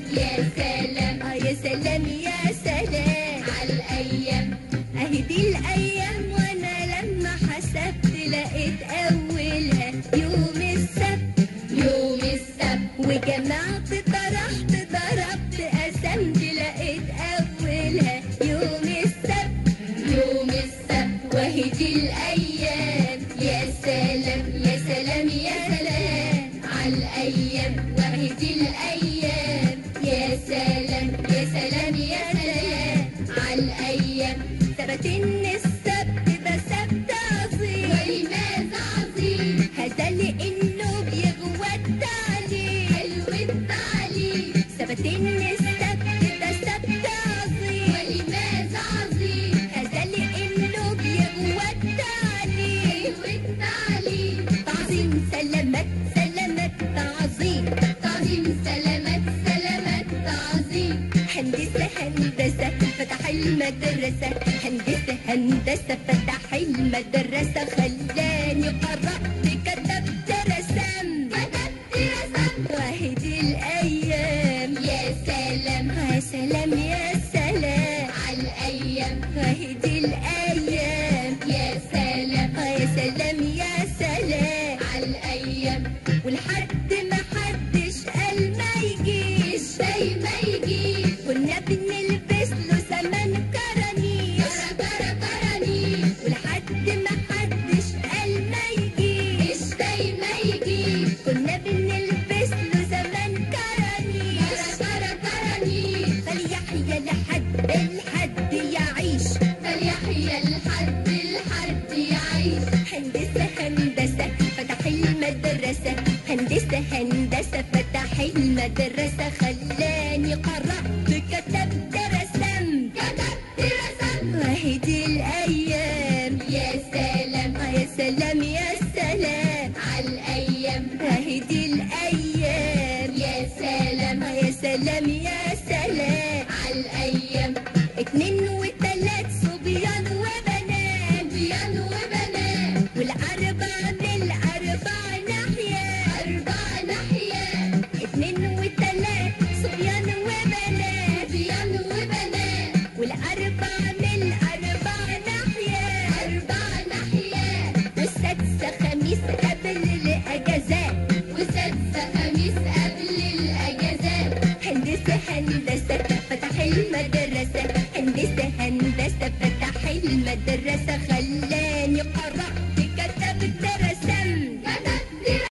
يا سلام آه يا سلام يا سلام على الأيام اهي دي الايام وانا لما حسبت لقيت اولها يوم السبت يوم السبت وجمعت طرحت ضربت قسمت لقيت اولها يوم السبت يوم السبت وهي دي الايام يا سلام يا سلام يا سلام على الأيام وهي دي الايام يا سلام يا سلام يا سلام على الأيام ثبت ان السبت ده سبت عظيم ولماذا عظيم هذا لانه بيغوى التعليم حلو التعليم ثبت ان السبت ده سبت عظيم ولماذا عظيم هذا لانه بيغوى التعليم حلو التعليم تعظيم سلامات سلامات تعظيم تعظيم سلامات سلامات تعظيم هندسة هندسة فتح المدرسة هندسة هندسة فتح المدرسة خلاني قرأت كتبت رسمت كتبت رسمت وهي دي الأيام يا سلام يا سلام يا سلام على الأيام وهي دي الأيام يا سلام يا سلام يا سلام على الأيام ولحد ما حدش قال ما يجيش ازاي ما يجيش كنا بنلبس له زمان كرانيش كرة كرة كرانيش ولحد ما حدش قال ما يجيش ازاي ما يجيش كنا بنلبس له زمان كرانيش كرة كرة كرانيش فليحيى لحد الحد يعيش فليحيى الحد الحد يعيش هندسة هندسة فتح المدرسة هندسة هندسة فتح المدرسة خلاني قرأت كتبت رسمت كتبت رسمت وهي دي الأيام يا سلام يا سلام يا سلام على الأيام وهي دي الأيام يا سلام يا سلام يا سلام على الأيام اتنين وتلات صبيان وبنات صبيان وبنات والأربعة من الأربع ناحية أربع ناحيات اتنين وتلات صبيان وبنات صبيان وبنات والأربعة من الأربع ناحية أربع ناحيات والسادسة خميس قبل الأجازات وسادسة خميس قبل الأجازات هندسة هندسة فتح المدرسة هندسة هندسة فتح المدرسة خلاني قرأت